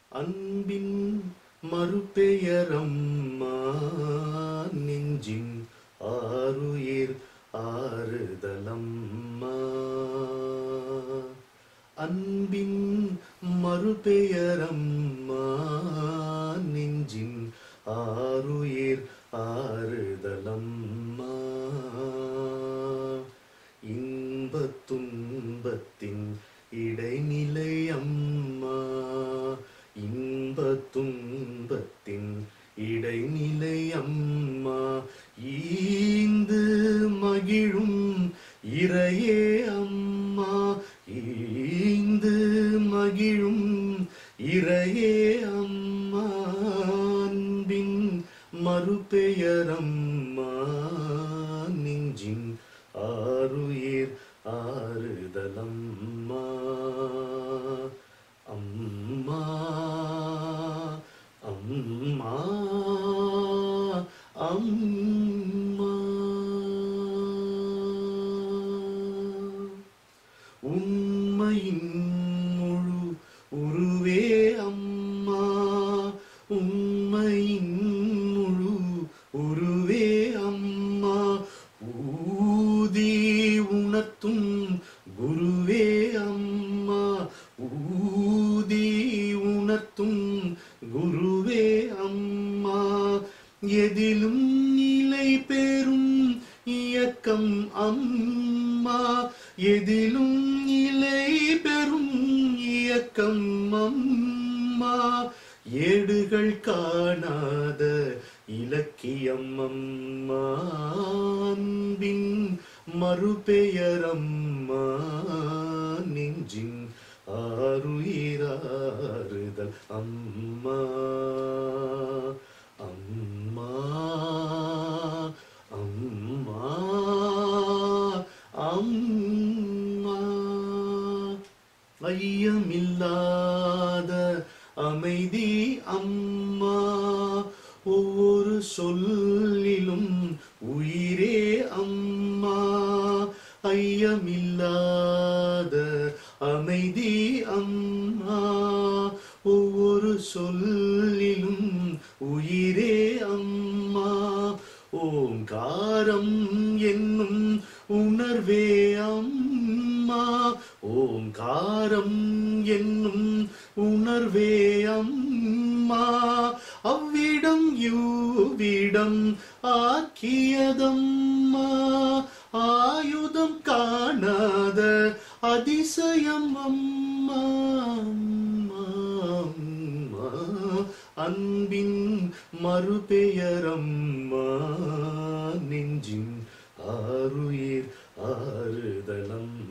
அன்பின் மறுபெயரம்மா நெஞ்சின் ஆருயிர் ஆறுதலம்மா அன்பின் மறுபெயரம்மா நெஞ்சின் ஆருயிர் ஆறுதலம்மா இன்பத் துன்பத்தின் இடைநிலை அம்மா இன்பத் துன்பத்தின் இடைநிலை அம்மா ஈந்து மகிழும் இறையே அம்மா ஈந்து மகிழும் இறையே அம்மா அன்பின் மறுபெயரம்மா நெஞ்சின் ஆருயிர் ஆறுதலம்மா அம்மா அம்மா அம்மா உண்மையின் முழு உருவே அம்மா உண்மையின் முழு உருவே அம்மா ஊதி உணர்த்தும் குருவே அம்மா ஊதி உணர்த்தும் குருவே அம்மா எதிலும் நிலை பெறும் இயக்கம் அம்மா எதிலும் நிலை பெறும் இயக்கம் அம்மா ஏடுகள் காணாத இலக்கியம் அம்மா அன்பின் மறுபெயரம்மா நெஞ்சின் ஆறுயிராறுதல் அம்மா அம்மா அம்மா அம்மா ஐயமில்லாத அமைதி அம்மா ஒவ்வொரு சொல்லிலும் உயிரே அம்மா ஐயமில்லாத அமைதி அம்மா ஒவ்வொரு சொல்லிலும் உயிரே அம்மா ஓங்காரம் என்னும் உணர்வே அம்மா ஓங்காரம் என்னும் உணர்வே அம்மா அவ்விடம் யூவிடம் ஆக்கியதம்மா ஆயுதம் காணாத அதிசயம் அம்மா அம்மா, அம்மா அன்பின் மறுபெயரம்மா நெஞ்சின் ஆருயிர் ஆறுதலம்மா